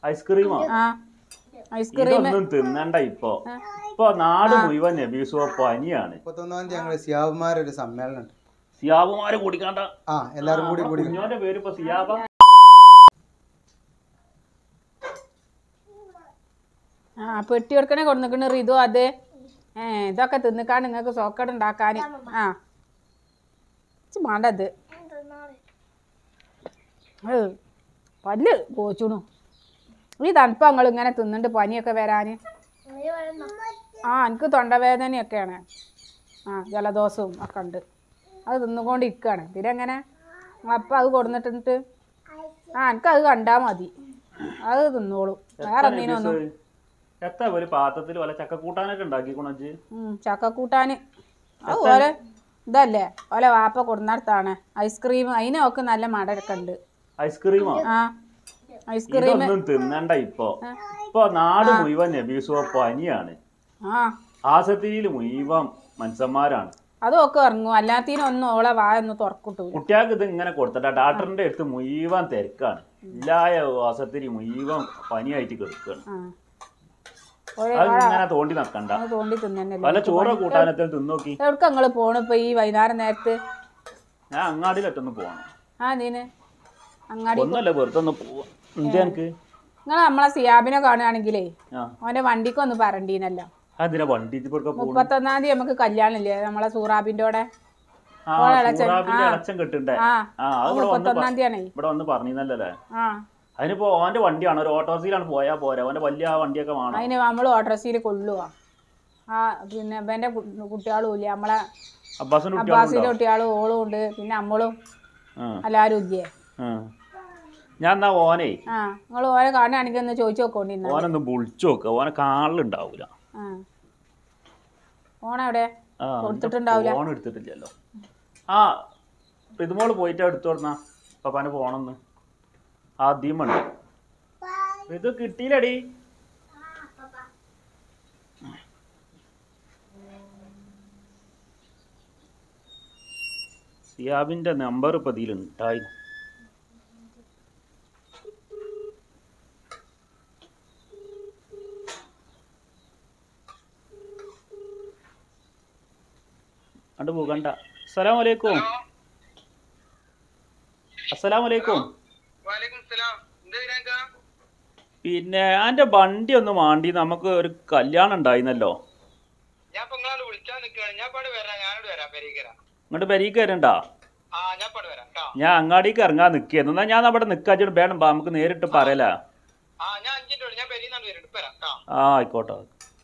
ഐസ്ക്രീമോ ആ ഐസ്ക്രീം ഇതൊന്നും തിന്നണ്ട ഇപ്പൊ ഇപ്പൊ നാട് മുഴുവൻ നബീസോ പനിയാണ് മുപ്പത്തൊന്നാം തീയതി ഞങ്ങള് സിയാബുമാരൊരു സമ്മേളനം ഉണ്ട് സിയാബുമാരെ കുടിക്കാണ്ട ആ എല്ലാരും കൂടി കൂടി കുഞ്ഞോന്റെ പേര് ഇപ്പൊ സിയാബ ആ പെട്ടി എടുക്കണേ കൊടുന്നിക്കണ് റിതു അത് ഏ ഇതൊക്കെ തിന്നിക്കാണ്ട് നിങ്ങൾക്ക് സോക്കട് ഉണ്ടാക്കാൻ ആ ഇച്ച് വേണ്ടത് ഏ, പല്ല് കോച്ചുണു ഈ തണുപ്പ് നിങ്ങൾ ഇങ്ങനെ തിന്നിട്ട് പനിയൊക്കെ വരാൻ ആ എനിക്ക് തൊണ്ടവേദനയൊക്കെയാണ് ആ ജലദോഷവും ഒക്കെ ഉണ്ട് അത് തിന്നുകൊണ്ട് ഇരിക്കുകയാണ് പിന്നെ എങ്ങനെ അപ്പം അത് കൊടുന്നിട്ടിട്ട് ആ എനിക്ക് അത് കണ്ടാൽ മതി അത് തിന്നോളും വേറെ ഒന്നിനൊന്നും എത്ര ഒരു പാത്രത്തിൽ വല്ല ചക്കക്കൂട്ടാനൊക്കെ ഉണ്ടാക്കിക്കോണച്ച് ഉം, ചക്കക്കൂട്ടാന് അത് ഓലെ ഇതല്ലേ ഓലെ വാപ്പ കൊടുന്നിടത്താണ് ഐസ്ക്രീം അതിനൊക്കെ നല്ല മടരൊക്കെ ഉണ്ട് ഐസ്ക്രീമോ ആ ഐസ്ക്രീം ഇതൊന്നും തിന്നണ്ട ഇപ്പൊ ഇപ്പൊ നാട് മുഴുവൻ നബീസോ പനിയാണ് ആ ആസത്തിയിൽ മുഴുവൻ മനുഷ്യന്മാരാണ് അതൊക്കെ ഇറങ്ങും അല്ലാത്തതിനൊന്നും ഓളെ വാ ഒന്ന് തുറക്കിട്ടൂല കുട്ടികൾക്ക് ഇത് ഇങ്ങനെ കൊടുത്തിട്ട് ഡാക്ടറിന്റെ അടുത്ത് മുഴുവൻ തിരക്കാണ് ഇല്ലായ ആസത്തിരി മുഴുവൻ പനിയായിട്ട് കിടക്കുകയാണ് ആ ഓലെ അത് ഇങ്ങനെ തോണ്ടി നടക്കണ്ട അത് തോണ്ടി തിന്നല്ലേ വല്ല ചോറ് കൂട്ടാനത്തിൽ തിന്നോക്കി എവിടക്ക നിങ്ങൾ പോണിപ്പോ ഈ വൈകുന്നേരം നേരത്ത് ഞാൻ അങ്ങാടിയിലൊറ്റൊന്ന് പോകണം ആ നീന് അങ്ങാടി ഒന്നല്ല വെറുതെ ഒന്ന് പോവാ എന്താ എനിക്ക് നിങ്ങൾ നമ്മളെ സിയാബിനെ കാണുകയാണെങ്കിലേ ആ ഓന്റെ വണ്ടിക്കൊന്ന് പറണ്ടീനല്ലോ അതിനെ വണ്ടി ഇപ്പൊക്കെ പോകും മുപ്പത്തൊന്നാം തീയതി നമുക്ക് കല്യാണം ഇല്ലേ നമ്മളെ സൂറാബിന്റെ കൂടെ ആ ഓളെ ഇളച്ചൻ. സൂറാബിന്റെ ആ. ഇളച്ചം കിട്ടണ്ടേ ആ ആ അത് ഇവിടെ വന്ന് പ- മുപ്പത്തൊന്നാം തീയതി ആണേ ഇവിടെ വന്ന് പറഞ്ഞല്ലേ ആ അതിനിപ്പോ ഓന്റെ വണ്ടിയാണ് ഒരു ഓട്ടോസിലാണ് പോയാ പോരാ ഓന്റെ വലിയ ആ വണ്ടിയൊക്കെ വേണം അതിന് നമ്മൾ ഓട്ടോസിൽ കൊള്ളുക ആ പിന്നെ ഇവൻ്റെ കുട്ടികളും ഇല്ലേ നമ്മളെ അബ്ബാസിന്റെ അബ്ബാസിന്റെ കുട്ടികളുണ്ടോ കുട്ടികളും ഓളും ഉണ്ട് പിന്നെ നമ്മളും ആ എല്ലാവരും ഇല്ലേ ആ. ഞാൻ എന്നാ ഓനെ ആ നിങ്ങൾ ഓരെ കാണുകയാണെങ്കിൽ ഒന്ന് ചോദിച്ചു നോക്കോണ്ടി ഇന്ന് ഓനൊന്ന് വിളിച്ചു നോക്ക ഓനെ കാളിലുണ്ടാവൂല ആ ഓണെവിടെ ആ കൊടുത്തിട്ടുണ്ടാവൂല. ഫോൺ എടുത്തിട്ടില്ലല്ലോ ആ ഇതുമോള് പോയിട്ട് എടുത്തു കൊടുന്നാ പപ്പാന് ഫോണെന്ന് ആദ്യം ഉണ്ട് ഇത് കിട്ടിയില്ലടി സിയാബിന്റെ നമ്പർ ഇപ്പൊ ഇതിലുണ്ടായി അണ്ട് പോകണ്ട അസ്സലാം വലൈക്കും അസ്സലാം വലൈക്കും പിന്നെ എൻ്റെ വണ്ടി ഒന്ന് മാണ്ടി നമുക്ക് ഒരു കല്യാണം ഉണ്ടായിരുന്നല്ലോ ഞാൻ ഇപ്പൊ നിങ്ങളോട് വിളിച്ചാൽ നിൽക്കുകയാണ് ഞാൻ പാട് വരാം ഞാനോട് വരാം പെരീക്കര ഇങ്ങോട്ട് പെരീക്ക് വരണ്ടാ ആ ഞാൻ പാട് വരാം കേട്ടോ ഞാൻ അങ്ങാടിക്ക് ഇറങ്ങാൻ നിൽക്കുന്നു എന്നാ ഞാൻ അവിടെ നിൽക്കാച്ചിട്ട് വേണം ബാ നമുക്ക് നേരിട്ട് പറയലാ ആ ഞാൻ അഞ്ചിൻ്റെ ഉള്ളു ഞാൻ പെരീന്നാണ്ട് വരും ഇപ്പൊ വരാം കേട്ടോ ആ ആയിക്കോട്ടെ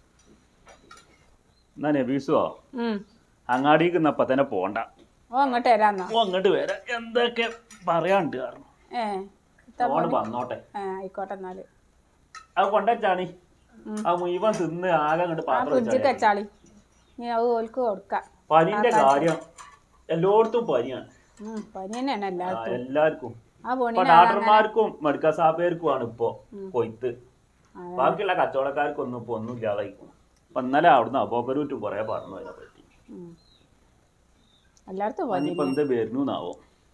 എന്നാ നബീസോ ഉം. അങ്ങാടിക്ക് ഇന്നപ്പം തന്നെ പോണ്ട ഓ അങ്ങോട്ട് വരാന്നാ ഓ അങ്ങോട്ട് വരാം എന്തൊക്കെ പറയാണ്ട് കാരണം ഏ ഇത്ത ഫോണ് പണി. വന്നോട്ടെ ഏ ആയിക്കോട്ടെ എന്നാല് അത് കൊണ്ടുവച്ചാണി ഉം. ആ മുഴുവൻ തിന്ന് ആകെ അങ്ങോട്ട് ആ പാത്രം ഫ്രിഡ്ജിൽ വെച്ചാൽ വെച്ചാളി നീ അത് ഓൽക്ക് കൊടുക്കാം പനിന്റെ കാര്യം എല്ലായിടത്തും പനിയാണ് ഉം, പനി തന്നെയാണ് ആ, എല്ലാവർക്കും എല്ലാവർക്കും ആ ഇപ്പൊ പണി ഡാക്ടർമാർക്കും മെഡിക്കൽ സാപ്പേർക്കും ആണ് ഇപ്പൊ കൊയ്ത്ത് ബാക്കിയുള്ള കച്ചവടക്കാർക്കൊന്നും ഇപ്പൊ ഒന്നും ഇല്ലാതായിക്കും അപ്പൊ ഇന്നലെ അവിടുന്ന് അപ്പോക്കരൂറ്റ് കുറെ പറഞ്ഞു അതിനെ പറ്റി എല്ലായിടത്തും പനി ഇനിയിപ്പൊ എന്ത് വരുന്നു എന്നാവോ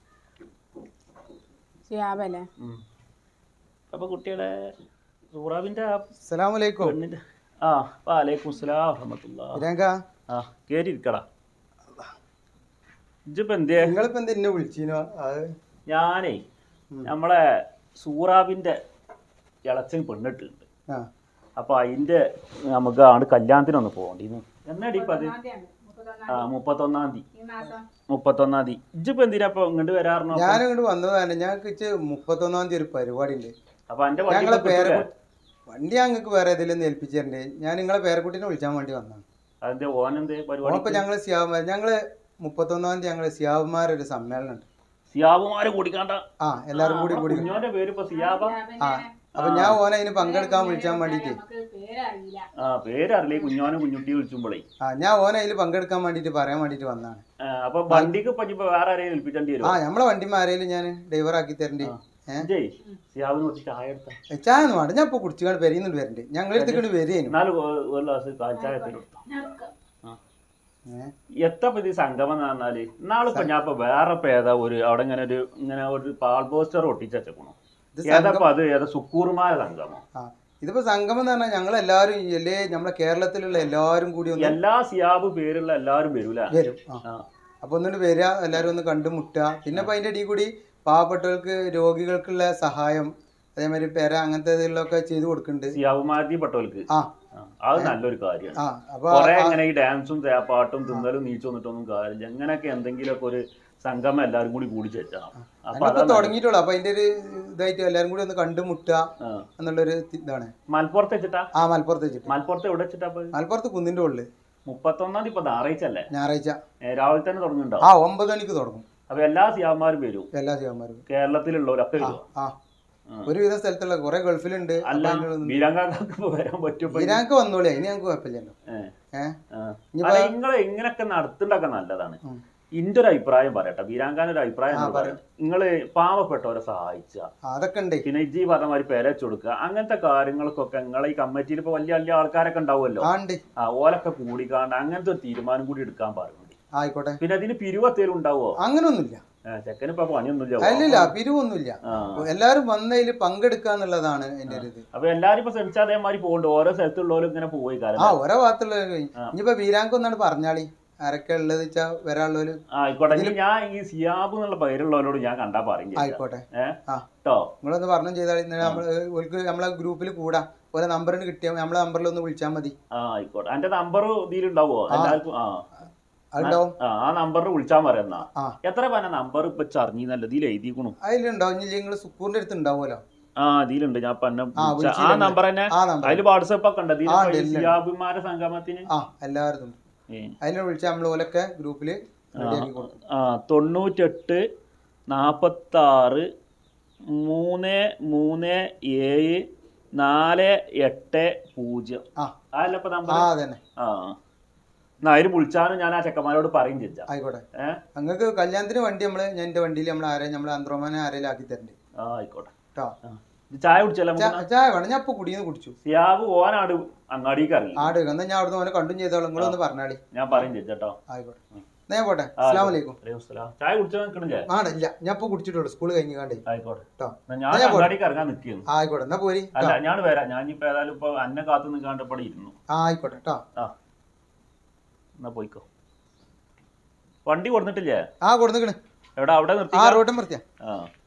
ചെയ്യാവല്ലേ ഉം. അപ്പൊ കുട്ടിയുടെ സൂറാബിന്റെ ആ അസ്സലാമലൈക്കും പെണ്ണിന്റെ ആ വാലേക്കും സ്ലാം വറഹമത്തുള്ള ഇരങ്ക ആ കേറി ഇരിക്കടാ ഇജ്ജിപ്പോ എന്തേ നിങ്ങളിപ്പോ എന്താ എന്നെ വിളിച്ചീനോ അത് ഞാനേ നമ്മളെ സൂറാബിന്റെ ഇളച്ചൻ പെണ്ണിട്ടുണ്ട് ആ അപ്പൊ അതിന്റെ നമുക്ക് ആണ് കല്യാണത്തിനൊന്ന് പോകണ്ടിന്ന് എന്നാടി ഇപ്പൊ അത് ആ മുപ്പത്തൊന്നാം തീയതി മുപ്പത്തൊന്നാം തീയതി ഇജ്ജിപ്പോ എന്തിനാ ഇപ്പൊ ഇങ്ങോട്ട് വരാറുണ്ടോ ഞാൻ ഇങ്ങോട്ട് വന്നതാണ് ഞങ്ങൾക്ക് ഇച്ച് മുപ്പത്തൊന്നാം തീയതി ഒരു പരിപാടി ഉണ്ട് അപ്പൊ എന്റെ ഞങ്ങളെ വണ്ടി പേരെ കിട്ടൂലേ? വണ്ടി ഞങ്ങൾക്ക് വേറെ ഏതെങ്കിലും ഏൽപ്പിച്ചിട്ടുണ്ട് ഞാൻ നിങ്ങളെ പേരക്കുട്ടീനെ വിളിച്ചാൻ വേണ്ടി വന്നതാണ് അതിന്റെ ഓനെന്തേ അപ്പൊ പരിപാടി ഞങ്ങള് സിയാബ് ഞങ്ങള് മുപ്പത്തൊന്നാം തീയതി ഞങ്ങള് സിയാബുമാരൊരു സമ്മേളനം ഉണ്ട് സിയാബുമാരെ കൂടിക്കാണ്ട ആ എല്ലാരും കൂടി കൂടി കുഞ്ഞോന്റെ പേര് ഇപ്പൊ സിയാബ ആ അപ്പൊ ഞാൻ ഓനെ അതിന് പങ്കെടുക്കാൻ വിളിച്ചാൻ വേണ്ടിട്ട് ആ പേരറിയില്ലേ കുഞ്ഞോനെ കുഞ്ഞുട്ടി വിളിച്ചുമ്പോളേ ആ ഞാൻ ഓനെ അതിൽ പങ്കെടുക്കാൻ വേണ്ടിട്ട് പറയാൻ വേണ്ടിട്ട് വന്നതാണ് ആ, അപ്പൊ വണ്ടിക്ക് ഇപ്പൊ ഇനിയിപ്പോ വേറെ ആരെയും ഏൽപ്പിച്ചേണ്ടി ആ വരും നമ്മളെ വണ്ടിമാ ആരെയും ഞാൻ ഡ്രൈവർ ആക്കി തരണ്ട് ജയ് സിയാബിന് കുറച്ച് ചായ എടുത്ത ചായ ഒന്നും വേണ്ട ഞാൻ ഇപ്പൊ കുടിച്ചുകൊണ്ട് പെരിയുന്നുണ്ട് വരണ്ട് ഞങ്ങൾ എടുത്തിട്ട് വരേനു എന്നാലും ഒ- ഒരു ഗ്ലാസ് കാൽ ചായ എടുത്ത് ആ. എത്തപ്പോ ഇത് സംഗമം എന്ന് പറഞ്ഞാല് ഇന്നാളിപ്പോ ഞാൻ ഇപ്പൊ വേറെ ഇപ്പൊ ഏതാ ഒരു അവിടെ ഇങ്ങനെ ഒരു ഇങ്ങനെ ഒരു പാൾ പോസ്റ്റർ ഒട്ടിച്ചു വെച്ചേക്കണു ഇത് സംഘം ഏതാപ്പ അത് ഏതാ സുക്കൂർമാര സംഗമം ആ ഇതിപ്പോ സംഗമം എന്ന് പറഞ്ഞാൽ ഞങ്ങൾ എല്ലാവരും അല്ലേ നമ്മളെ കേരളത്തിലുള്ള എല്ലാവരും കൂടി ഒന്ന് എല്ലാ സിയാബ് പേരുള്ള എല്ലാരും വരൂല വരും ആ ആ. അപ്പൊ ഒന്നുകൊണ്ട് വരിക എല്ലാവരും ഒന്ന് കണ്ടുമുട്ടുക പിന്നെ അപ്പൊ അതിന്റെ ഇടയിൽ കൂടി പാവപ്പെട്ടവർക്ക് രോഗികൾക്കുള്ള സഹായം അതേമാതിരി പെര അങ്ങനത്തെ ഇതിലൊക്കെ ചെയ്തു കൊടുക്കുന്നുണ്ട് സിയാബുമാരി പെട്ടവർക്ക് ആ ആ, അത് നല്ലൊരു കാര്യമാണ് ആ അപ്പൊ കൊറേ ആ- ഇങ്ങനെ ഈ ഡാൻസും തേപ്പാട്ടും തിന്നലും നീച്ചു വന്നിട്ടൊന്നും കാര്യമില്ല എങ്ങനെയൊക്കെ എന്തെങ്കിലുമൊക്കെ ഒരു സംഗമം എല്ലാരും കൂടി കൂടി ചേച്ചാണ് അപ്പൊ അതിനിപ്പോ അതാണ് തുടങ്ങിയിട്ടുള്ളൂ അപ്പൊ അതിന്റെ ഒരു ഇതായിട്ട് എല്ലാവരും കൂടി ഒന്ന് കണ്ടുമുട്ടുക ആ. എന്നുള്ളൊരു ഇതാണ് മലപ്പുറത്ത് വെച്ചിട്ടാ ആ മലപ്പുറത്ത് വെച്ചിട്ട് മലപ്പുറത്ത് എവിടെ വെച്ചിട്ടാ ഇപ്പൊ? മലപ്പുറത്ത് കുന്നിന്റെ ഉള്ളിൽ മുപ്പത്തൊന്നാം തീയതി ഇപ്പൊ ഞായറാഴ്ച ഞായറാഴ്ച ഏ, രാവിലെ തന്നെ തുടങ്ങുന്നുണ്ടോ ആ ഒമ്പത് മണിക്ക് തുടങ്ങും അപ്പൊ എല്ലാ സിയാമാരും വരും എല്ലാ ശിവന്മാരും കേരളത്തിലുള്ളവരൊക്കെ ആ വരും ആ ഒരുവിധ സ്ഥലത്തുള്ള കുറെ ഗൾഫിലുണ്ട് അല്ല അപ്പൊ അതിനുള്ള- ബീരാങ്കാർക്ക് വരാൻ പറ്റും ഇരാക്ക് വന്നോളി അതിന് ഞങ്ങൾക്ക് കുഴപ്പമില്ലല്ലോ ഏഹ് ഇനിയിപ്പോ- അല്ല നിങ്ങള് ഇങ്ങനൊക്കെ നടത്തുണ്ടൊക്കെ നല്ലതാണ് ഉം. ഇന്റെ ഒരു അഭിപ്രായം പറയട്ടെ ബീരാങ്കാൻ ഒരു അഭിപ്രായം ആ, എന്നോട് പറയ്. പറയാം നിങ്ങള് പാവപ്പെട്ടവരെ സഹായിച്ച ആ, അതൊക്കെ ഉണ്ട് പിന്നെ ഇജ്ജി പറഞ്ഞ മാതിരി പേരച്ച് കൊടുക്കുക അങ്ങനത്തെ കാര്യങ്ങൾക്കൊക്കെ നിങ്ങളെ ഈ കമ്മിറ്റിയിൽ ഇപ്പൊ വലിയ വലിയ ആൾക്കാരൊക്കെ ഉണ്ടാവുമല്ലോ ആ ഉണ്ട് ആ ഓലൊക്കെ കൂടിക്കാണ്ട് അങ്ങനത്തെ ഒരു തീരുമാനം കൂടി എടുക്കാൻ പറയുന്നുണ്ട് ആയിക്കോട്ടെ പിന്നെ അതിന് പിരിവത്തേലും ഉണ്ടാവോ അങ്ങനൊന്നുമില്ല ചെക്കന് ഇപ്പൊ പണിയൊന്നുമില്ല അല്ലില്ല പിരിവൊന്നുമില്ല ആ എല്ലാരും വന്നതിൽ പങ്കെടുക്കുക എന്നുള്ളതാണ് എന്റെ ഒരു ഇത് അപ്പൊ എല്ലാരും ഇപ്പൊ ശ്രമിച്ചാൽ അതേമാതിരി പോകുന്നുണ്ട് ഓരോ സ്ഥലത്തുള്ളവരും ഇങ്ങനെ പോയി ആ കാരണം ഓരോ ഭാഗത്തുള്ള ആ. ഇനിയിപ്പോ വീരാങ്ക് ഒന്നാണ് പറഞ്ഞാളി ആരൊക്കെ ഉള്ളത് വെച്ചാ വരാനുള്ളവര് ആ, ആയിക്കോട്ടെ ഇനി ഞാൻ ഈ സിയാബ് എന്നുള്ള പേരുള്ളവരോട് ഞാൻ കണ്ടാ പറയും ചെയ്യാം. ആയിക്കോട്ടെ ഏ ആ കേട്ടോ നിങ്ങളൊന്ന് പറഞ്ഞു ചെയ്താൽ നമ്മള് ഓൾക്ക് നമ്മളെ ഗ്രൂപ്പിൽ കൂടാ ഓരോ നമ്പറിന് കിട്ടിയാൽ നമ്മളെ നമ്പറിൽ ഒന്ന് വിളിച്ചാൽ മതി ആ ആയിക്കോട്ടെ എന്റെ നമ്പർ ഇതിലുണ്ടാവോ എല്ലാവർക്കും ആ അതുണ്ടാവും ആ ആ നമ്പറിൽ വിളിച്ചാൽ പറയുന്ന ആ എത്ര പന നമ്പർ ഇപ്പൊ ചറിഞ്ഞല്ല ഇതിൽ എഴുതിക്കണു അതിലുണ്ടാവും ഇനി നിങ്ങൾ സുക്കൂറിന്റെ അടുത്ത് ഉണ്ടാവുമല്ലോ ആ ഇതിലുണ്ട് ഞാൻ പന്ന ആ, ആ വിളിച്ചില്ലേ? നമ്പർ തന്നെ ആ നമ്പർ അതില് വാട്സപ്പ് ഒക്കെ ഉണ്ട് ആ, ഉണ്ട്, ഇതിൽ എല്ലാം. സിയാബിമാരെ സംഗമത്തിന് ആ എല്ലാവരും ഉണ്ട് ഏ. അതിനെ വിളിച്ചാൽ നമ്മൾ ഓലൊക്കെ ഗ്രൂപ്പിൽ റെഡിയാക്കി കൊടുക്കും ആ തൊണ്ണൂറ്റെട്ട് നാൽപ്പത്താറ് മൂന്ന് മൂന്ന് ഏഴ് നാല് എട്ട് പൂജ്യം ആ അതല്ല ഇപ്പൊ നമ്പർ ആ അതന്നെ ആ എന്നാ അതിന് വിളിച്ചാലും ഞാൻ ആ ചെക്കന്മാരോട് പറയും ചേച്ചാ ആയിക്കോട്ടെ ഏ നിങ്ങൾക്ക് കല്യാണത്തിന് വണ്ടി നമ്മള് ഞാൻ എന്റെ വണ്ടിയിൽ നമ്മൾ ആരെ നമ്മൾ അന്ത്രോമാനെ ആരെങ്കിലും ആക്കി തരണ്ടേ ആ ആയിക്കോട്ടെ കേട്ടോ ആ. ഇത് ചായ കുടിച്ചല്ല ചാ- ചായ വേണം ഞാൻ ഇപ്പൊ കുടിയെന്ന് കുടിച്ചു സിയാബ് ഓനാട് അങ്ങാടിക്ക് ഇറങ്ങി ആട് എന്നാ ഞാൻ അവിടുന്ന് ഓനെ കണ്ടും ചെയ്തോളാം നിങ്ങളൊന്ന് പറഞ്ഞാളി ഞാൻ പറയും ചേച്ചേട്ടോ ആയിക്കോട്ടെ എന്നാ ഞാൻ പോട്ടെ അസ്സാം വലൈക്കും ചായ കുടിച്ചാൽ നിൽക്കണില്ലേ ആണ് ഇല്ല ഞാൻ ഇപ്പൊ കുടിച്ചിട്ടുള്ളൂ സ്കൂൾ കഴിഞ്ഞ് കണ്ടേ ആയിക്കോട്ടെ കേട്ടോ എന്നാ ഞാൻ ഞാൻ പോട്ടെ. അങ്ങാടിക്ക് ഇറങ്ങാൻ നിൽക്കുന്നു ആയിക്കോട്ടെ എന്നാ പോരി അല്ല ട്ടോ. ഞാൻ വരാം ഞാൻ ഇപ്പൊ ഏതായാലും ഇപ്പൊ അന്നെ കാത്തു നിൽക്കാണ്ട് ഇവിടെ ഇരുന്നു ആ ആയിക്കോട്ടെ കേട്ടോ ആ എന്നാ പോയിക്കോ വണ്ടി കൊടുത്തിട്ടില്ലേ ആ കൊടുന്നിക്കണ് എവിടെ അവിടെ നിർത്തി ആ റോട്ടും നിർത്തിയാ ആ